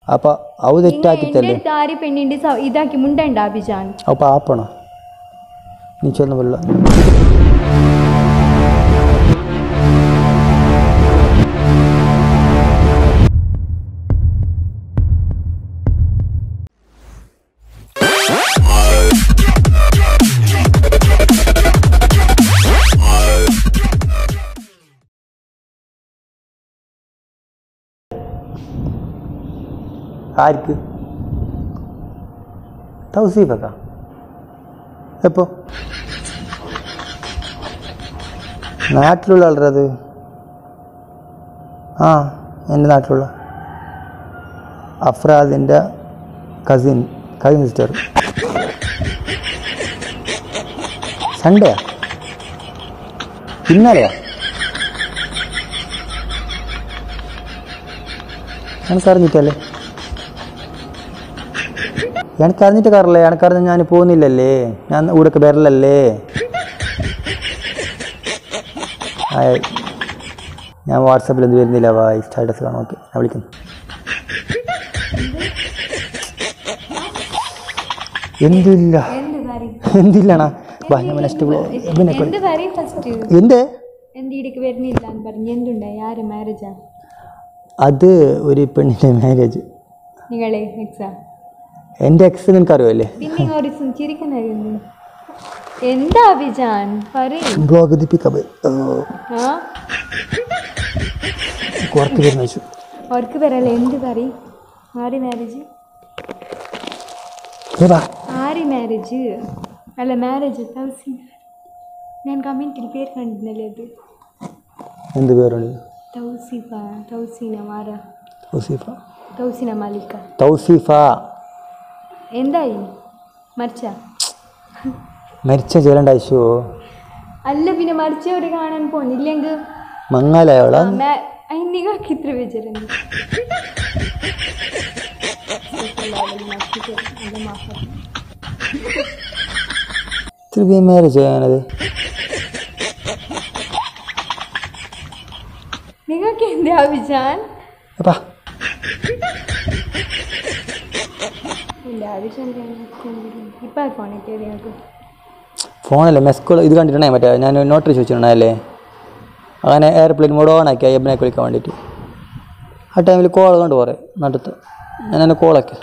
അപ്പം അವು എന്റെ തെറ്റാക്കിത്തല്ലേ അടുത്ത് ആര് പെണ്ണിന്റെ സ- ഇതാക്കി മുണ്ടണ്ട അഭിജാൻ അವು ಪಾಪಣ ನೀ ಚಂದ ಬಲ್ಲ ആർക്ക് തൗസീഫക്ക എപ്പോ നാട്ടിലുള്ള ആളല്ലേ അത് ആ എൻ്റെ നാട്ടിലുള്ള അഫ്രാദിൻ്റെ കസിൻ കസിൻ സിസ്റ്റർ സൺഡേയാ ഇന്നലെയാ എനിക്കറിഞ്ഞിട്ടല്ലേ എനിക്കറിഞ്ഞിട്ട് കാറില്ലേ എനിക്കറിഞ്ഞ ഞാൻ പോകുന്നില്ലല്ലേ ഞാൻ ഇവിടേക്ക് വരലല്ലേ ആയ്. ഞാൻ വാട്സാപ്പിൽ എന്ത് വരുന്നില്ല വായി സ്റ്റാറ്റസ് കാണാം ഓക്കെ ഞാൻ വിളിക്കുന്നു എന്തില്ല എന്ത് പറയും എന്തില്ലണ വാ ഞാൻ നെക്സ്റ്റ് പിന്നെ എന്ത് പറയും ഫസ്റ്റ് എന്തേ എന്ത് ഇടയ്ക്ക് വരുന്നില്ല എന്ന് പറഞ്ഞു എന്തുണ്ടായി ആര് മാരേജാ അത് ഒരു പെണ്ണിൻ്റെ മാരേജ് നിങ്ങളെ എക്സാം എൻ്റെ എക്സ് നിനക്കറിയുമല്ലേ പിന്നെ ഇങ്ങ് ഒരു ദിവസം ചിരിക്കുന്നായിരുന്നു എന്താ അഭിജാൻ പറയും ബ്ലോഗ് ദിപ്പിക്കാൻ ആ കുറച്ച് പേര് വെച്ചു അവർക്ക് വരല്ലേ എന്ത് പറയും ആര് മാരേജ് ഏ വാ ആര് മാരേജ് അല്ല മാരേജ് തൗസി ഞാൻ കമൻറ്റിൽ പേര് കണ്ടിരുന്നല്ലേ അത് എന്ത് പേരുണ്ട് തൗസിഫ തൗസീന മാറ തൗസീഫ തൗസീന മാലിക്ക തൗസീഫ എന്തായി മരിച്ച മരിച്ച ചേരണ്ടായിശോ അല്ല പിന്നെ മരിച്ചവരെ കാണാൻ പോന്നില്ലെങ്കിൽ മങ്ങാലയോള നിങ്ങൾക്ക് ഇത്ര വിചാരം ഇത്തിരി മാരേജ് ചെയ്യാനത് നിങ്ങൾക്ക് എന്താ അഭിജാൻ അപ്പാ ഇല്ല അഭിജാൻ ഇപ്പം ഫോണൊക്കെ നിങ്ങൾക്ക് ഫോണല്ലേ മെസ്കോൾ ഇത് കണ്ടിട്ടുണ്ടേ മറ്റേ ഞാൻ നോട്ടറി ചോദിച്ചിട്ടുണ്ടായല്ലേ അങ്ങനെ എയർപ്ലെയിൻ മോഡ് ഓൺ ആക്കി അയ്യപ്പനെ വിളിക്കാൻ വേണ്ടിയിട്ട് ആ ടൈമിൽ കോൾ കണ്ടു കുറേ നടുത്ത് ഞാൻ എന്നെ കോളൊക്കെ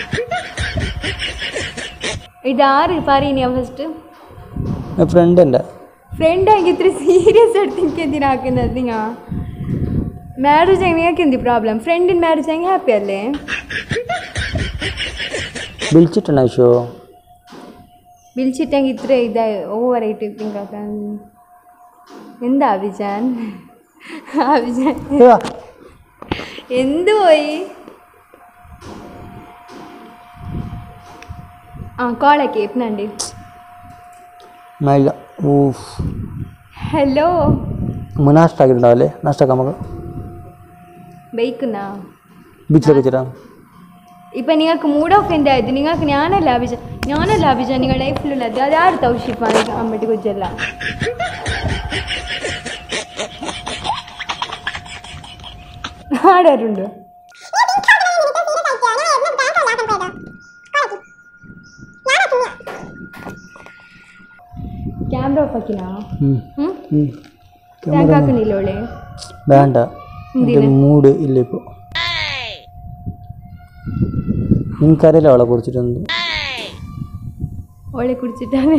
ഇതാര് പറയുന്ന ഫസ്റ്റ് ഫ്രണ്ട് എൻ്റെ ഫ്രണ്ട് ആണെങ്കിൽ ഇത്ര സീരിയസ് എടുത്ത് എനിക്ക് എന്തിനാക്കുന്നത് നിങ്ങ മാരേജ് നിങ്ങൾക്ക് എന്ത് പ്രോബ്ലം ഫ്രണ്ടിന് മാരേജ് ആണെങ്കിൽ ഹാപ്പി അല്ലേ വിളിച്ചിട്ടുണ്ടോ ഷോ വിളിച്ചിട്ടെങ്കിൽ ഇത്ര ഇതായി ഓവറായിട്ട് തിങ്കാക്കാൻ എന്താ അഭിജാൻ അഭിജാൻ എന്ത് പോയി ആ കോളൊക്കെ എപ്പുന്നുണ്ട് ഇല്ല ഊഫ് ഹലോ നമ്മൾ നാഷ്ട ആക്കിയിട്ടുണ്ടാവല്ലേ നാഷ്ടാക്കാം നമുക്ക് ബൈക്കുന്നാ ബീച്ചിലൊക്കെ വെച്ചിട്ടാ ഇപ്പം നിങ്ങൾക്ക് മൂഡ് ഓഫ് എന്തായത് നിങ്ങൾക്ക് ഞാനല്ല അഭിജ ഞാനല്ല അഭിജ നിങ്ങൾ ലൈഫിലുള്ളത് അത് ആര് തൗഷിപ്പാണ് അമ്മട്ടി കൊച്ചല്ല ആടാറുണ്ട് ക്യാമറ ഓഫ് ആക്കിനാ ഉം. ഉം? ഉം. ഞാൻ കാക്കണില്ലോളെ വേണ്ട എൻ്റെ മൂഡ് ഇല്ല ഇപ്പോൾ നിനക്കറിയില്ല അവളെ കുറിച്ചിട്ടൊന്നും ഓളെ കുടിച്ചിട്ടാണ്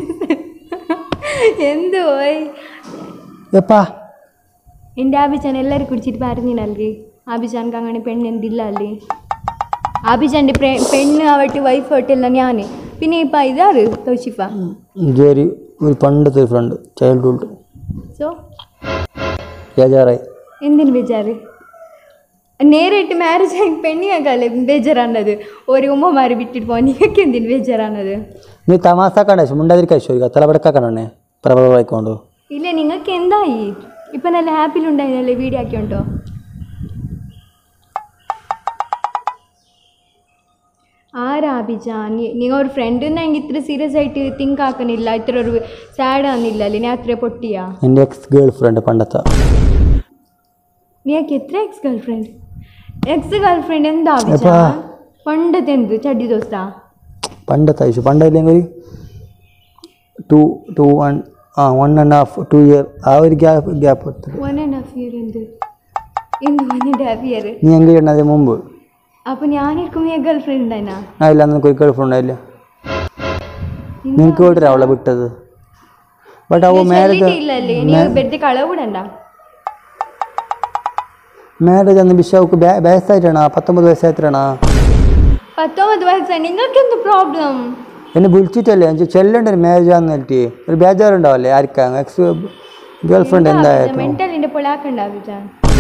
എന്ത് പോയി എപ്പാ എൻ്റെ ആബിച്ചാൻ എല്ലാവരും കുടിച്ചിട്ട് പറഞ്ഞു നൽകി ആബിച്ചാൻക്ക് അങ്ങനെ പെണ്ണ് എന്തില്ല അല്ലേ ആബിച്ചാൻ്റെ പെണ്ണ് ആവട്ടെ വൈഫ് ആവട്ടെല്ല ഞാൻ പിന്നെ ഇപ്പം ഇതാറ് തൗഷിഫ ജോലി ഒരു പണ്ടത്തെ ഫ്രണ്ട് ചൈൽഡ്ഹുഡ് സോ ബേജാറായി എന്തിന് ബേജാറ് നേരിട്ട് മാരേജ് ആയി പെണ്ണിയാക്കല്ലേ ബേജാറാണത് ഒരു ഉമ്മമാർ വിട്ടിട്ട് പോകാൻ നിങ്ങൾക്ക് എന്തിന് ബേജാറാണത് നീ തമാസാക്കണ്ടേ മുണ്ടാതിരിക്കാൻ ചോദിക്കുക തലപടക്കാക്കണേ പ്രബലമായിക്കൊണ്ടു ഇല്ല നിങ്ങൾക്ക് എന്തായി ഇപ്പം നല്ല ഹാപ്പിയിലുണ്ടായിരുന്നല്ലേ വീഡിയോ ആക്കിയോണ്ടോ ആരാ അഭിജാൻ നിങ്ങൾ ഒരു ഫ്രണ്ട് എന്നെങ്കിൽ ഇത്ര സീരിയസ് ആയിട്ട് തിങ്ക് ആക്കണില്ല ഇത്ര ഒരു സാഡ് ആവുന്നില്ല അല്ലേ ഞാൻ അത്ര പൊട്ടിയാ എൻ്റെ എക്സ് ഗേൾ ഫ്രണ്ട് പണ്ടത്തെ നീക്ക് എത്ര ex girlfriend ex girlfriend എന്താ ആവശ്യം എപ്പാ? പണ്ടത്തെ എന്ത് ചടി ദോസ്താ പണ്ടത്തെ ആവശ്യം പണ്ടില്ലെങ്കിൽ ഒരു two two one uh one and half two year uh ഒരു ഗ്യാപ്പ് ഗ്യാപ്പ് എടുത്തത് വൺ ആൻഡ് ഹാഫ് ഇയർ എന്ത് എന്ത് വൺ ആൻഡ് ഹാഫ് ഇയർ നീ എങ്കിൽ അതിന് മുമ്പ് അപ്പൊ ഞാനിരിക്കും ഈ ഗേൾ ഫ്രണ്ട് ഉണ്ടായിനാ ആ ഇല്ല നിനക്ക് ഒരു ഗൾഫ് ഉണ്ടായില്ല നിനക്ക് വീട്ടിലാണ് അവളെ വിട്ടത് ബട്ട് അവ മാരേജ് ഇല്ലല്ലേ നീ ബെഡ് കളവ് കൂടണ്ട മാരേജ് അന്ന് ബിഷാവുക്ക് വയസ്സായിട്ടാണോ പത്തൊമ്പത് വയസ്സായിട്ടാണോ പത്തൊമ്പത് വയസ്സായി നിങ്ങൾക്ക് എന്ത് പ്രോബ്ലം എന്നെ വിളിച്ചിട്ടല്ലേ എനിക്ക് ചെല്ലണ്ട മാരേജ് ആന്നിട്ട് ഒരു ബേജാറുണ്ടാവല്ലേ ആർക്കാ എക്സ് ഗേൾ ഫ്രണ്ട് എന്തായാലും മെന്റലിന്റെ പൊളാക്കണ്ട അഭിജാൻ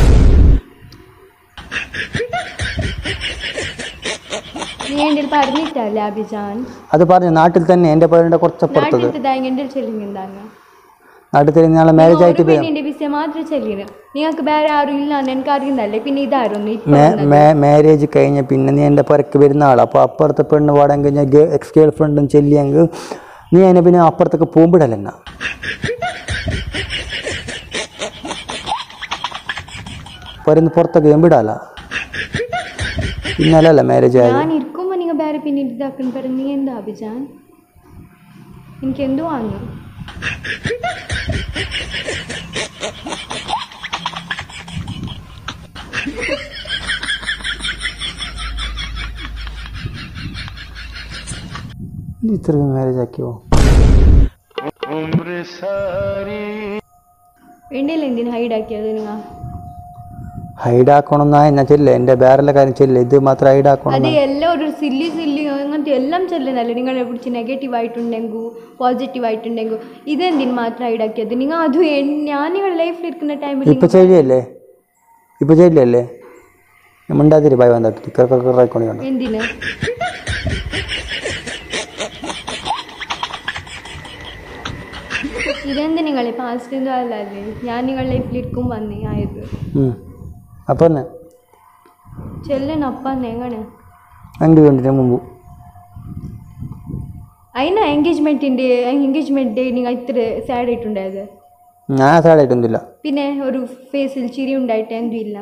നീ എൻ്റെ പറഞ്ഞിട്ടല്ലേ അഭിജാൻ അത് പറഞ്ഞു നാട്ടിൽ തന്നെ എൻ്റെ പേരുടെ കുറച്ചപ്പുറത്തത് നാട്ടിൽ താങ്ങ എൻ്റെ ചെല്ലുന്നുണ്ടാங்க നാട്ടിൽ തന്നെ നാളെ മാരേജ് ഒരു ആയിട്ട് പോയി പെണ്ണിന്റെ വിഷയം മാത്രം ചെല്ലിന് നിങ്ങൾക്ക് വേറെ ആരും ഇല്ല എനിക്ക് അറിയുന്നല്ലേ പിന്നെ ഇതായിരുന്നു ഇപ്പൊ മാരേജ് കഴിഞ്ഞ പിന്നെ നീ എൻ്റെ പുരക്ക് വരുന്ന ആൾ അപ്പോൾ അപ്പുറത്തെ പെണ്ണ് പാടാൻ കഴിഞ്ഞാൽ എക്സ് ഗേൾ ഫ്രണ്ടും ചെല്ലിയെങ്കിൽ നീ അതിനെ പിന്നെ അപ്പുറത്തേക്ക് പോകുമ്പോഴല്ല പുരന്ന് പുറത്തൊക്കെ ഞാൻ വിടാല ഇന്നലല്ല മാരേജ് ആയത് ഞാൻ ഇരിക്കുമ്പോ നിങ്ങൾ വേറെ പിന്നെ ഇതാക്കുന്ന പറഞ്ഞു നീ എന്താ അഭിജാൻ എനിക്ക് എന്തോ ആണ് നീ ഇത്ര മാരേജ് ആക്കിയോ വേണ്ടിയല്ലേ എന്തിനു ഹൈഡ് ആക്കിയത് നിങ്ങൾ ഹൈഡ് ആക്കണമെന്നാ ഞാൻ ചെല്ല എൻ്റെ വേറെ കാര്യം ചെല്ല ഇത് മാത്രം ഹൈഡ് ആക്കണം അത് എല്ലാം ഒരു സില്ലി സില്ലി അങ്ങനത്തെ എല്ലാം ചെല്ലുന്നല്ലേ നിങ്ങളെ കുറിച്ച് നെഗറ്റീവ് ആയിട്ടുണ്ടെങ്കിൽ പോസിറ്റീവ് ആയിട്ടുണ്ടെങ്കിൽ ഇതെന്തിന് മാത്രം ഈടാക്കിയത് നിങ്ങൾ അത് എൻ- ഞാൻ നിങ്ങളുടെ ലൈഫിൽ ഇരിക്കുന്ന ടൈമിൽ ഇപ്പൊ ചെയ്യല്ലേ ഇപ്പൊ ചെയ്യല്ലേ മിണ്ടാതിരി ഭയ വന്നിട്ട് കിറക്കിറക്കൊണ്ട് കണ്ടു എന്തിന് ഇതെന്ത് നിങ്ങളെ പാസ്റ്റിൻ്റെ അല്ലല്ലേ ഞാൻ നിങ്ങളുടെ ലൈഫിൽ ഇരിക്കും വന്നേ ആയത് അപ്പൊ തന്നെ ചെല്ലണം അപ്പം എങ്ങനെ എൻ്റെ കണ്ടിട്ട് മുമ്പ് അതിനാ എൻഗേജ്മെൻറ്റിൻ്റെ എൻഗേജ്മെൻറ്റ് ഡേ നിങ്ങൾ ഇത്ര സാഡ് ആയിട്ടുണ്ടായത് ഞാൻ സാഡായിട്ടൊന്നുമില്ല പിന്നെ ഒരു ഫേസിൽ ചിരി ഉണ്ടായിട്ട് എന്തും ഇല്ല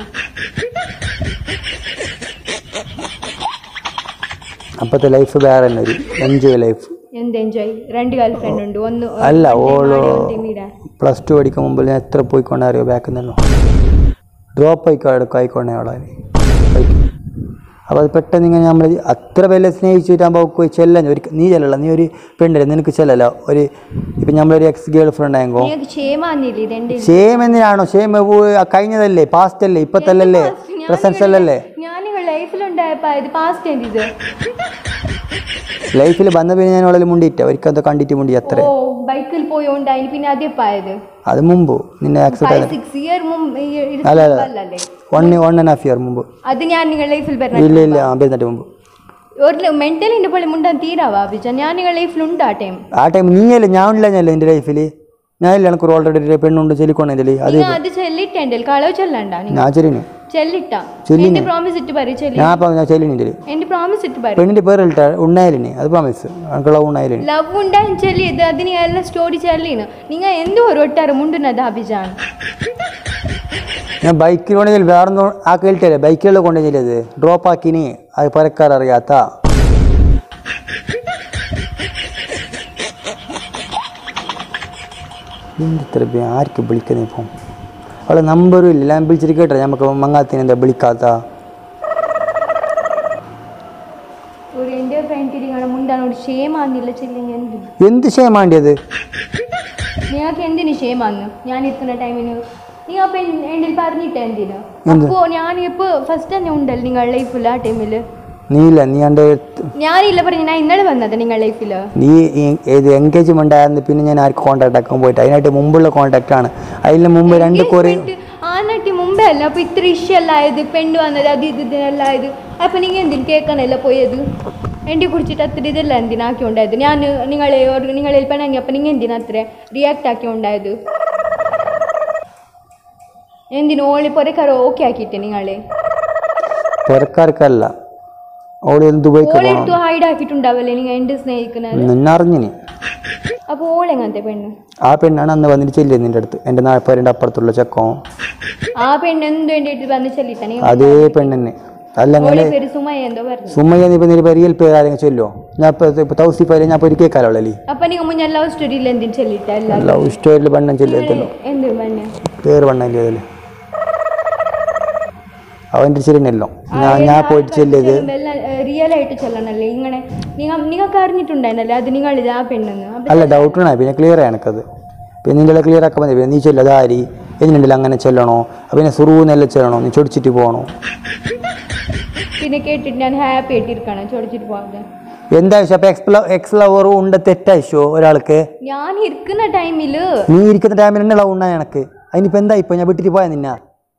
അപ്പത്തെ ലൈഫ് വേറെ തന്നെ ഒരു എൻജോയ് ലൈഫ് എന്ത് എൻജോയ് രണ്ട് ഗേൾ ഫ്രണ്ട് ഉണ്ട് ഒന്ന് അല്ല, one time ഓള് ആടെ, one time ഈടെ. പ്ലസ് ടു പഠിക്കാൻ മുമ്പ് ഞാൻ എത്ര പോയിക്കൊണ്ടേ അറിയോ ബാക്കിൽ നിന്നല്ലോ ഡ്രോപ്പ് ആയിക്കോ എടുക്കും ആയിക്കോണേ അവളെ അപ്പോൾ അത് പെട്ടെന്ന് ഇങ്ങനെ നമ്മൾ അത്ര വലിയ സ്നേഹിച്ചിട്ടാകുമ്പോൾ പോയി ചെല്ലാൻ ഒരു നീ ചെല്ലല്ല നീ ഒരു പെണ്ണില്ല നിനക്ക് ചെല്ലല്ല ഒരു ഇപ്പം നമ്മളൊരു എക്സ് ഗേൾ ഫ്രണ്ട് ആയെങ്കോ നിങ്ങൾക്ക് ക്ഷേമാന്നില്ല ഇതെന്റെ ഷെയിം എന്തിനാണോ ഷെയിം കഴിഞ്ഞതല്ലേ പാസ്റ്റ് അല്ലേ ഇപ്പത്തല്ലല്ലേ പ്രസൻസ് അല്ലല്ലേ ഞാൻ നിങ്ങൾ ലൈഫിലുണ്ടായപ്പോ ഇത് പാസ്റ്റ് എന്ത് ഇത് ലൈഫിൽ വന്ന പിന്നെ ഞാൻ അവളെ മുണ്ടിയിട്ട് ഒരിക്കൽ കണ്ടിട്ട് മുണ്ടി അത്ര ഓ ബൈക്കിൽ പോയോണ്ടായി പിന്നെ അതേ പായത് അത് മുമ്പ് നിന്നെ ആക്സിഡന്റ് ഫൈവ് സിക്സ് ഇയർ മുമ്പ് ഈ ഇത് അല്ല, അല്ല. അല്ലല്ലേ one one and half year മുമ്പ് അത് ഞാൻ നിങ്ങൾ ലൈഫിൽ പറഞ്ഞ ഇല്ല ഇല്ല ആ വരുന്നിട്ട് മുമ്പ് ഒരു മെന്റലിന്റെ പോലെ മുണ്ടാൻ തീരാവാ ബിജ ഞാൻ നിങ്ങൾ ലൈഫിലുണ്ട് ആ ടൈം ആ ടൈം നീയല്ലേ ഞാൻ ഇല്ല ഞാനല്ലേ എൻ്റെ ലൈഫിൽ ഞാനില്ല എനിക്ക് ഓൾറെഡി ഒരു പെണ്ണുണ്ട് ചെല്ലിക്കൊണ്ടേ അത് നിങ്ങൾ അത് ചെല്ലിട്ടെ കളവ് ചെല്ലണ്ട നിങ്ങൾ ഞാൻ ചെല്ലിന് ചെല്ലിട്ട ചെല്ലിന്. എന്റെ പ്രോമിസ് ഇട്ട് പറ ചെല്ലി ഞാൻ അപ്പം ഞാൻ ചെല്ലിനിൻ്റെ എന്റെ പ്രോമിസ് ഇട്ട് പറ പെണ്ണിൻ്റെ പേരിലിട്ട ഉണ്ണായാലിന് അത് പ്രാമിസ് എനിക്കുള്ള ഉണ്ണായാലിന് ലവ് ഉണ്ടായും ചെല്ലിയത് അതിന് എല്ലാം സ്റ്റോറി ചെല്ലിന് നിങ്ങൾ എന്തോ ഒരു ഒട്ടാറ് മുണ്ടുന്നത് അഭിജാൻ ഞാൻ ബൈക്കിൽ കൊണ്ടെങ്കിൽ വേറെ ഒന്നും ആ കേട്ടില്ലേ ബൈക്കുകളിൽ കൊണ്ടുവന്നില്ലത് ഡ്രോപ്പ് ആക്കിനി അത് പരക്കാരറിയാത്ത എന്തിത്ര ബേ- ആർക്ക് വിളിക്കുന്നത് ഇപ്പം അവളെ നമ്പറും ഇല്ല ഞാൻ വിളിച്ചിട്ട് കേട്ടോ നമുക്ക് മങ്ങാത്തിന് എന്താ വിളിക്കാത്ത ഒരു എൻ്റെ ഫ്രണ്ട് നിങ്ങളെ മുണ്ടാൻ ഒരു ഷേമാന്നില്ല ചെല്ലെങ്കിൽ എന്ത് എന്ത് ക്ഷേമാണ്ടിയത് നിങ്ങൾക്ക് എന്തിന് ഷേമാന്ന് ഞാൻ ഇരിക്കുന്ന ടൈമിന് നീ അപ്പം എൻ്റെ പറഞ്ഞിട്ട് എന്തിന് എന്ത്? അപ്പോൾ ഞാൻ ഇപ്പോൾ ഫസ്റ്റ് തന്നെ ഉണ്ടല്ലോ നിങ്ങളുടെ ലൈഫിൽ ആ ടൈമിൽ നീ ഇല്ല നീ എൻ്റെ ഞാനില്ല പറഞ്ഞു ഞാൻ ഇന്നലെ വന്നത് നിങ്ങളുടെ ലൈഫിൽ നീ ഈ- ഏത് എൻഗേജ്മെൻ്റ് ആയിരുന്നു പിന്നെ ഞാൻ ആർക്ക് കോൺടാക്ട് ആക്കാൻ പോയിട്ട് അതിനായിട്ട് മുമ്പുള്ള കോൺടാക്റ്റ് ആണ് അതിന് മുമ്പ് രണ്ട് കുറേ ആനട്ടി മുമ്പേ അല്ല അപ്പോൾ ഇത്ര ഇഷ്യൂ അല്ല ആയത് പെണ്ണ് വന്നത് അത് ഇത് ഇതെല്ലാം ആയത് അപ്പം നിങ്ങൾ എന്തിന് കേൾക്കാനല്ല പോയത് എൻ്റെ കുറിച്ചിട്ട് അത്ര ഇതെല്ലാം എന്തിനാക്കി ഉണ്ടായത് ഞാൻ നിങ്ങളെ ഒരു നിങ്ങളെ പെണ്ണങ്ങി അപ്പം നിങ്ങൾ എന്തിനാ അത്ര റിയാക്ട് ആക്കി ഉണ്ടായത് എന്തിനു ഓളി പൊരക്കാർ ഓക്കെ ആക്കിയിട്ട് നിങ്ങളെ പുറക്കാർക്കല്ല ഓള് ദുബൈക്ക് പോകണം ഓളെടുത്ത് ഹൈഡ് ആക്കിയിട്ടുണ്ടാവല്ലേ നിങ്ങൾ എൻ്റെ സ്നേഹിക്കുന്നത് നിന്നെ അറിഞ്ഞിനി അപ്പോൾ ഓളെങ്ങനത്തെ പെണ്ണ് ആ പെണ്ണാണ് അന്ന് വന്നിട്ട് ചെല്ലിയത് നിൻ്റെ അടുത്ത് എൻ്റെ നാൽപ്പതിൻ്റെ അപ്പുറത്തുള്ള ചെക്കോ ആ പെണ്ണ് എന്ത് വേണ്ടിയിട്ട് വന്ന് ചെല്ലിട്ടാ നിങ്ങൾ അതേ പെണ്ണെന്നെ അല്ല ഓളെ അങ്ങനെ പേര് സുമയ എന്തോ പറഞ്ഞു സുമ്മയ്യ നീ ഇപ്പം റിയൽ പേര് ആരെങ്കിലും ചൊല്ലോ ഞാൻ ഇപ്പം ഇപ്പം തൗസിഫ് ഞാൻ ഇപ്പോൾ ഒരു കേൾക്കാറുള്ളല്ലേ അപ്പൊ നിങ്ങൾ മുന്നേ ലവ് സ്റ്റോറിയിൽ എന്തിനും ചൊല്ലിട്ട എല്ലാവരും ലവ് സ്റ്റോറിയിൽ ബണ്ണം ചൊല്ലത്തല്ലോ എന്ത് പറഞ്ഞ പേര് ബണ്ണല്ലേ അതിൽ അവൻ്റെ ചെല്ലിനല്ലോ ഞാൻ ഞാൻ പോയിട്ട് ചെല്ലിയത് റിയൽ ആയിട്ട് ചെല്ലണല്ലേ ഇങ്ങനെ നിങ്ങൾ നിങ്ങൾക്ക് അറിഞ്ഞിട്ടുണ്ടായിരുന്നല്ലേ അത് നിങ്ങൾ ഇത് ആ പെണ്ണെന്ന് അപ്പൊ അല്ല ഡൗട്ട് ഉണ്ടായി പിന്നെ ക്ലിയർ ആണ് എനിക്കത് പിന്നെ നിന്റെ ക്ലിയർ ആക്കാൻ മതി പിന്നെ നീ ചൊല്ല അതാരി എന്നുണ്ടല്ലോ അങ്ങനെ ചെല്ലണോ അപ്പൊ പിന്നെ സുറൂന്നെല്ലാം ചെല്ലണോ നീ ചൊടിച്ചിട്ട് പോകണോ പിന്നെ കേട്ടിട്ട് ഞാൻ ഹാപ്പി ആയിട്ടിരിക്കണം ചൊടിച്ചിട്ട് പോകാതെ എന്താ ആവശ്യം അപ്പൊ എക്സ് എക്സ് ലവറും ഉണ്ട് തെറ്റാവശ്യോ ഒരാൾക്ക് ഞാൻ ഇരിക്കുന്ന ടൈമില് നീ ഇരിക്കുന്ന ടൈമിൽ തന്നെ ലവ് ഉണ്ടായി എനക്ക് അതിനിപ്പോ എന്താ ഇപ്പൊ ഞാൻ വിട്ടിട്ട് പോയാ നിന്ന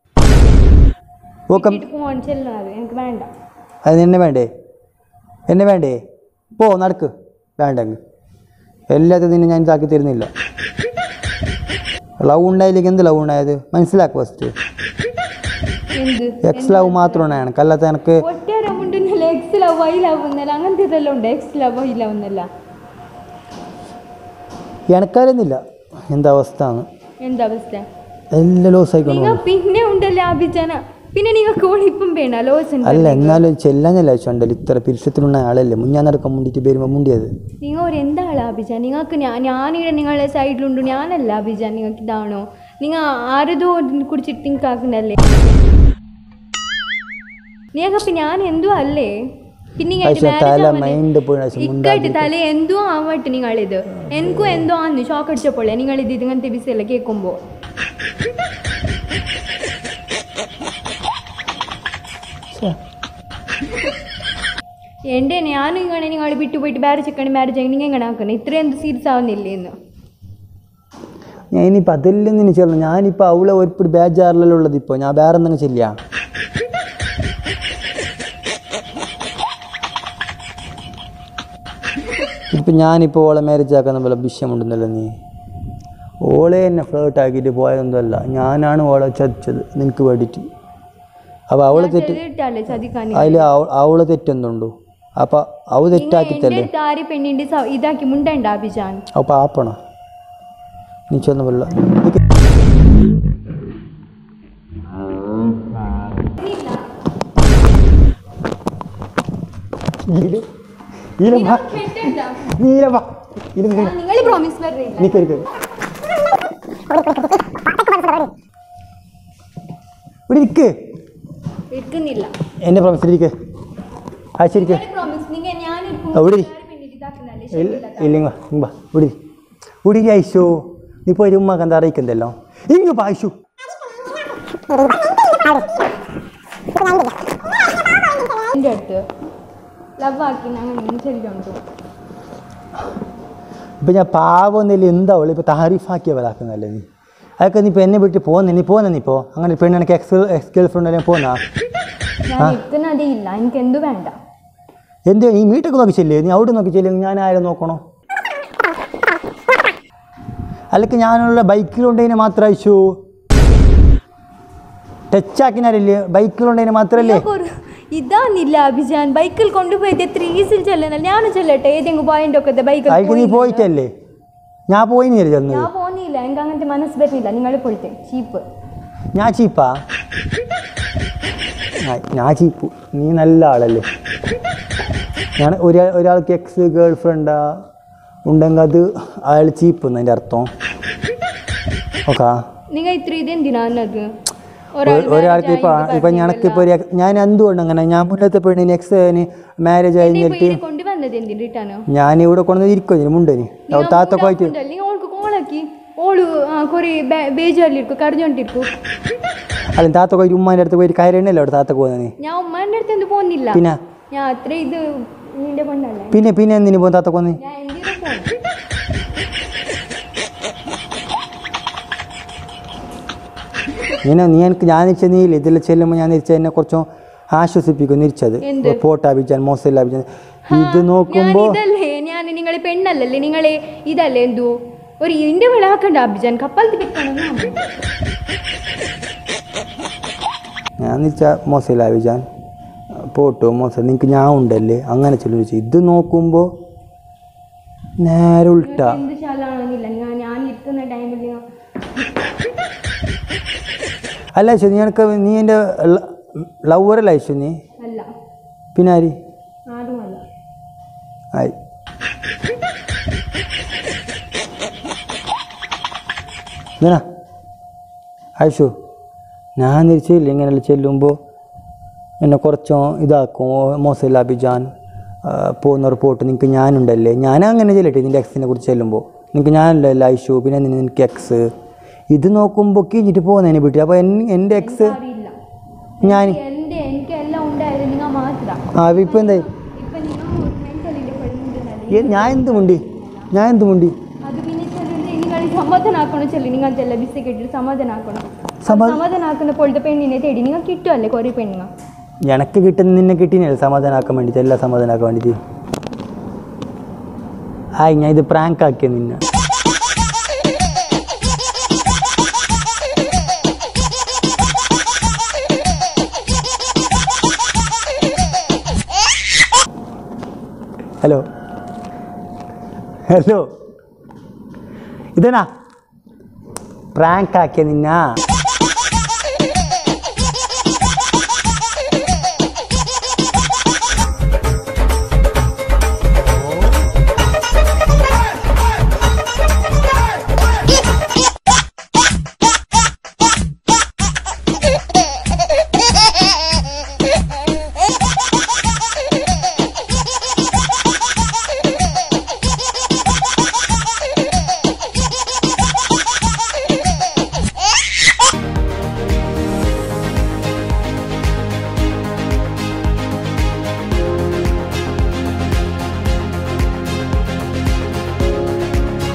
ഓക്കം പോകാൻ ചെല്ലണത് എനിക്ക് വേണ്ട അത് എന്നെ വേണ്ടേ എന്നെ വേണ്ടേ പോ നടക്ക് വേണ്ടെങ്കിൽ എല്ലാത്തും നിന്നെ ഞാൻ ഇതാക്കി തരുന്നില്ല ലവ് ഉണ്ടായില്ലെങ്കിൽ എന്ത് ലവ് ഉണ്ടായത് മനസ്സിലാക്ക് ഫസ്റ്റ് എന്ത് എക്സ് ലവ് മാത്രമാണ് എനിക്ക് അല്ലാത്ത എനിക്ക് ഒറ്റേറെ മുണ്ടിനല്ല എക്സ് ലവ് ഐ ലവ് എന്നല്ല അങ്ങനത്തെ ഇതെല്ലാം ഉണ്ട് എക്സ് ലവ് ഐ ലവ് എന്നല്ല എനക്കറിയുന്നില്ല എന്താ അവസ്ഥ എന്ന് എന്താ അവസ്ഥ എല്ലാം ലോസ് ആയിക്കൊണ്ട് നിങ്ങൾ പിന്നെ ഉണ്ടല്ലോ അഭിജന പിന്നെ നിങ്ങൾക്ക് ഓളിപ്പം വേണ ലോസ് ഉണ്ട് അല്ല എന്നാലും ചെല്ലാഞ്ഞല്ല ഉണ്ടല്ലോ ഇത്ര പിരിശത്തിലുള്ള ആളല്ലേ മുന്നേ നടക്കാൻ മുണ്ടിട്ട് വരുമ്പോൾ മുണ്ടിയത് നിങ്ങൾ ഒരു എന്താണ് അഭിജാൻ നിങ്ങൾക്ക് ഞാൻ ഞാനിവിടെ നിങ്ങളെ സൈഡിലുണ്ട് ഞാനല്ല അഭിജാൻ നിങ്ങൾക്ക് ഇതാണോ നിങ്ങൾ ആരതോ ഇതിനെ കുറിച്ച് തിങ്ക് ആക്കുന്നല്ലേ നിങ്ങൾക്ക് ഞാൻ എന്തോ അല്ലേ പിന്നെ പക്ഷെ തല മൈൻഡ് പോയി ഇക്കായിട്ട് തല എന്തോ ആവട്ടെ നിങ്ങളിത് എനിക്കും എന്തോ ആന്ന് ഷോക്ക് അടിച്ചപ്പോഴേ നിങ്ങളിത് ഇങ്ങനത്തെ ബിസിയല്ല കേൾക്കുമ്പോൾ എൻ്റെ ഞാൻ ഇങ്ങനെ നിങ്ങൾ വിട്ടു പോയിട്ട് മാരേജ് ഒക്കെ മാരേജ് ആയി നിങ്ങൾ എങ്ങനെ ആക്കുന്നത് ഇത്രയും എന്ത് സീരിയസ് ആവുന്നില്ലേ എന്ന് ഞാൻ ഇനിയിപ്പോൾ അതെല്ലാം നിന്നെ ചെല്ലണം ഞാനിപ്പോൾ അവളെ ഒരുപ്പിടി ബേജാറിലല്ലോ ഉള്ളത് ഇപ്പോൾ ഞാൻ വേറെ എന്തെങ്കിലും ചെല്ലിയാ ഇപ്പം ഞാനിപ്പോൾ ഓളെ മാരേജ് ആക്കുന്ന പോലെ വിഷയമുണ്ടെന്നല്ലോ നീ ഓളെ എന്നെ ഫ്ലേർട്ട് ആക്കിയിട്ട് പോയതൊന്നുമല്ല ഞാനാണ് ഓളെ ചതിച്ചത് നിനക്ക് വേണ്ടിയിട്ട് അപ്പോൾ അവളെ തെറ്റ് ഇട്ടല്ലേ ചതിക്കാൻ അതിൽ അവളെ തെറ്റെന്തുണ്ടോ അപ്പം അവ എൻ്റെ തെറ്റാക്കിത്തല്ലേ അടുത്ത് ആര് പെണ്ണിൻ്റെ സ- ഇതാക്കി മുണ്ടണ്ട അഭിജാൻ അവ പാപ്പണ നീ ചെന്ന പോലെ നിങ്ങൾ പ്രോമിസ് പറഞ്ഞില്ല ഇവിടെ ഇരിക്ക് എടുക്കുന്നില്ല എൻ്റെ പ്രൊഫസർ ഇരിക്ക് ആ ശരിക്ക് പ്രോമിസ് നിങ്ങൾ ഞാൻ ആ, ഇവിടെ ഇരി. പെണ്ണിൻ്റെ ഇതാക്കുന്നല്ലേ ഇല്ല ഇല്ല ഇങ്ങ ഇവിടെ ഇരി. ഇവിടെ ഇരി ഐശു നീ പോയി ഉമ്മക്ക് എന്താ അറിയിക്കുന്നല്ലോ ഇങ്ങ പാ ഐശു എൻ്റെ അടുത്ത് ലവ് ആക്കി അങ്ങനെ ചെല്ലുണ്ടോ ഇപ്പം ഞാൻ പാവൊന്നില്ല എന്താ അവള് ഇപ്പോൾ താരീഫാക്കിയവരാക്കുന്നല്ലേ നീ അതൊക്കെ നീ ഇപ്പോൾ എന്നെ വിട്ട് പോന്നെ നീ പോന്നെ നീ ഇപ്പോൾ അങ്ങനെ പെണ്ണ് എനിക്ക് എക്സ് എക്സ് ഗേൾ ഫ്രണ്ട് അല്ലെങ്കിൽ പോന്നാ ഞാൻ എടുക്കുന്നതേ ഇല്ല എനിക്ക് എന്ത് വേണ്ട എന്ത് നീ വീട്ടൊക്കെ നോക്കി ചെല്ലേ നീ അവിടെ നോക്കി ചെല്ലേ ഞാൻ ആരെ നോക്കണോ അല്ലെങ്കിൽ ഞാനുള്ള ബൈക്കിലുണ്ടതിന് മാത്രം അയച്ചു ടച്ചാക്കിനാരല്ലേ ബൈക്കിലുണ്ടതിന് മാത്രമല്ലേ ഒരു ഇതാന്നില്ല അഭിജാൻ ബൈക്കിൽ കൊണ്ടുപോയത് എത്ര ഈസിൽ ചെല്ലുന്നല്ല ഞാൻ ചെല്ലട്ടെ ഏതെങ്കിലും പോയിന്റ് ഒക്കെ ബൈക്കിൽ അതിക്ക് നീ പോയിട്ടല്ലേ ഞാൻ പോയി നീ ചെന്നത് ഞാൻ പോന്നില്ല എനിക്ക് അങ്ങനത്തെ മനസ്സ് വരുന്നില്ല നിങ്ങൾ പോയിട്ട് ചീപ്പ് ഞാൻ ചീപ്പാ ഞാൻ- ഞാൻ ചീപ്പു നീ നല്ല ആളല്ലേ ഞാൻ ഒരാ ഒരാൾക്ക് എക്സ് ഗേൾ ഫ്രണ്ടാ ഉണ്ടെങ്കിൽ അത് അയാൾ ചീപ്പ് എന്നതിൻ്റെ അർത്ഥം ഓക്കാ നിങ്ങൾ ഇത്ര ഇതെന്തിനാന്നത് ഒരാൾക്ക് ഇപ്പൊ ഇപ്പൊ ഞനക്കിപ്പോ ഒരു ex- ഞാൻ എന്തുകൊണ്ട് അങ്ങനെ ഞാൻ മുന്നത്തെ പെണ്ണിന് എക്സ് മാരേജ് കഴിഞ്ഞിട്ട് കൊണ്ടുവന്നത് എന്തിട്ടാണോ ഞാൻ ഇവിടെ കൊണ്ടു ഇരിക്കും ഇതിന് മുണ്ടന് അവിടെ താത്തൊക്കെ ആയിട്ട് നിങ്ങൾ ഓൾക്ക് കോളാക്കി ഓള് കൊറേ ബേജാറിലിരിക്കും കരഞ്ഞോണ്ടിരിക്കും അല്ല താത്തൊക്കെ പോയിട്ട് ഉമ്മാൻ്റെ അടുത്ത് പോയിട്ട് കയറണല്ലോ അവിടെ താത്തൊക്കെ പോകുന്നത് ഞാൻ ഉമ്മാന്റെ അടുത്ത് എന്ത് പോകുന്നില്ല പിന്നെ ഞാൻ അത്ര ഇത് നിന്റെ പെണ്ണല്ലേ പിന്നെ പിന്നെ എന്തിനു പോകും താത്തൊക്കെ വന്ന് ഞാൻ എന്തിനാ പോകും ഇങ്ങനെ നീ എനിക്ക് ഞാൻ നിരിച്ച നീയില്ല ഇതിൽ ചെല്ലുമ്പോൾ ഞാൻ നിരിച്ച എന്നെ കുറച്ചും ആശ്വസിപ്പിക്കും നിരിച്ചത് എന്ത്? ഫോട്ടോ അഭിച്ചാൻ മോശമില്ല അഭിച്ചാൻ ഇത് ഞാൻ നോക്കുമ്പോൾ ഇതല്ലേ ഞാൻ നിങ്ങളെ പെണ്ണല്ലല്ലേ നിങ്ങളെ ഇതല്ലേ എന്തു ഒരു ഇന്റെ വിളാക്കണ്ട അഭിജാൻ കപ്പലത്തിൽ വെക്കണം ഞാൻ നിരിച്ച മോശമില്ല അഭിച്ചാൻ ഫോട്ടോ മോശം നിങ്ങൾക്ക് ഞാൻ ഉണ്ടല്ലേ അങ്ങനെ ചെല്ലു ചോദിച്ചു ഇത് നോക്കുമ്പോൾ നേരെ ഉൾട്ട എന്ത് ശാലാണെന്നില്ല ഞാൻ ഞാൻ ഇരിക്കുന്ന ടൈമിൽ നിങ്ങൾ അല്ല അയച്ചു നീ എനിക്ക് നീ എൻ്റെ ലവറല്ല അയച്ചു നീ അല്ല പിന്നെ ആര് ആരുമല്ല ആയി ഇതാ ആയിഷു ഞാൻ തിരിച്ചില്ല ഇങ്ങനെല്ലാം ചെല്ലുമ്പോൾ എന്നെ കുറച്ചോ ഇതാക്കും മോശമില്ല അഭിജാൻ ആ, പോകുന്ന റിപ്പോർട്ട് നിങ്ങൾക്ക് ഞാനുണ്ടല്ലേ ഞാൻ അങ്ങനെ ചെല്ലട്ടെ നിൻ്റെ എക്സിനെ കുറിച്ച് ചെല്ലുമ്പോൾ നിങ്ങൾക്ക് ഞാനുണ്ടല്ലേ ഐഷു പിന്നെ നിന- നിനക്ക് എക്സ് ഇത് നോക്കുമ്പോൾ കിഞ്ഞിട്ട് പോകുന്നതിനെ വീട്ടിൽ അപ്പോൾ എൻ്റെ എക്സ് അറിയില്ല ഞാൻ എൻ്റെ എനിക്ക് എല്ലാം ഉണ്ടായത് നിങ്ങൾ മാത്രം ആ ഇപ്പം എന്തായി ഇപ്പം നിങ്ങൾ മെൻ്റലിൻ്റെ പെടുന്നുണ്ടെന്നല്ലേ ഏ, ഞാൻ എന്ത് മുണ്ടി ഞാൻ എന്ത് മുണ്ടി ಅದು പിന്നെ ചെല്ലുന്നത് നിങ്ങൾ സമാധാനം ആക്കണം ചെല്ലി നിങ്ങൾ ചെല്ല ബിസ് കെട്ടിട്ട് സമാധാനം ആക്കണം സമാ- സമാധാനം ആക്കുന്ന പോലത്തെ പെണ്ണിനെ തേടി നിങ്ങൾ കിട്ടുമല്ലേ കുറേ പെണ്ണുങ്ങൾ എനക്ക് കിട്ടുന്ന നിന്നെ കിട്ടിനല്ലേ സമാധാനമാക്കാൻ വേണ്ടിയിട്ട് എല്ലാം സമാധാനമാക്കാൻ വേണ്ടിയിട്ട് ആയി ഞാൻ ഇത് പ്രാങ്ക് ആക്കിയ നിന്നെ ഹലോ ഹലോ ഇതനാ പ്രാങ്ക് ആക്കിയ നിന്ന